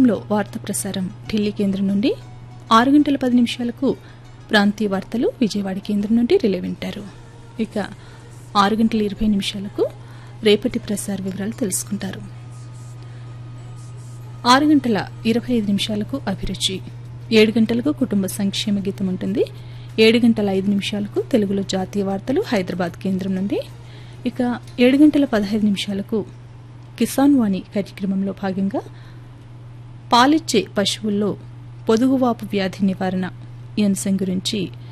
ఆంగ్లంలో వార్త ప్రసారం ఢిల్లీ కేంద్రం నుండి ఆరు గంటల పది నిమిషాలకు ప్రాంతీయ వార్తలు విజయవాడ కేంద్రం నుండి రిలే వింటారు ఇక ఆరు గంటల ఇరవై నిమిషాలకు రేపటి ప్రసార వివరాలు తెలుసుకుంటారు ఆరు గంటల ఇరవై ఐదు నిమిషాలకు అభిరుచి ఏడు గంటలకు కుటుంబ సంక్షేమ గీతం ఉంటుంది ఏడు గంటల ఐదు నిమిషాలకు తెలుగులో జాతీయ వార్తలు హైదరాబాద్ కేంద్రం నుండి ఇక ఏడు గంటల పదహైదు నిమిషాలకు కిసాన్ వాణి కార్యక్రమంలో భాగంగా పాలిచ్చే పశువుల్లో పొదుగువాపు వ్యాధి నివారణ ఈ అంశం గురించి